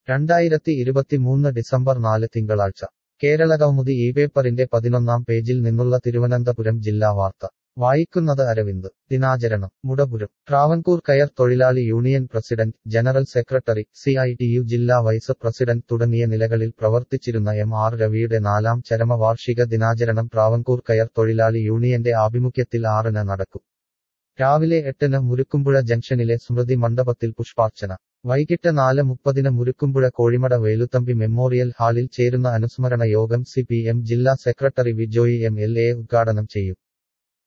രണ്ടായിരത്തി ഇരുപത്തിമൂന്ന് ഡിസംബർ നാല് തിങ്കളാഴ്ച കേരള കൗമുദി ഈ പേപ്പറിന്റെ പതിനൊന്നാം പേജിൽ നിന്നുള്ള തിരുവനന്തപുരം ജില്ലാ വാർത്ത വായിക്കുന്നത് അരവിന്ദ് ദിനാചരണം മുടപുരം ട്രാവൻകൂർ കയർ തൊഴിലാളി union president general secretary C I T U ജില്ലാ വൈസ് പ്രസിഡന്റ് തുടങ്ങിയ നിലകളിൽ പ്രവർത്തിച്ചിരുന്ന എം ആർ രവിയുടെ നാലാം ചരമവാർഷിക ദിനാചരണം ട്രാവൻകൂർ കയർ തൊഴിലാളി യൂണിയന്റെ ആഭിമുഖ്യത്തിൽ ആറിന് നടക്കും രാവിലെ എട്ടിന് മുരുക്കുമ്പുഴ ജംഗ്ഷനിലെ സ്മൃതി മണ്ഡപത്തിൽ പുഷ്പാർച്ചന വൈകിട്ട് നാല് മുപ്പതിന് മുരുക്കുമ്പുഴ കോഴിമട വേലുത്തമ്പി മെമ്മോറിയൽ ഹാളിൽ ചേരുന്ന അനുസ്മരണ യോഗം സി പി എം ജില്ലാ secretary V Joy M L A ഉദ്ഘാടനം ചെയ്യും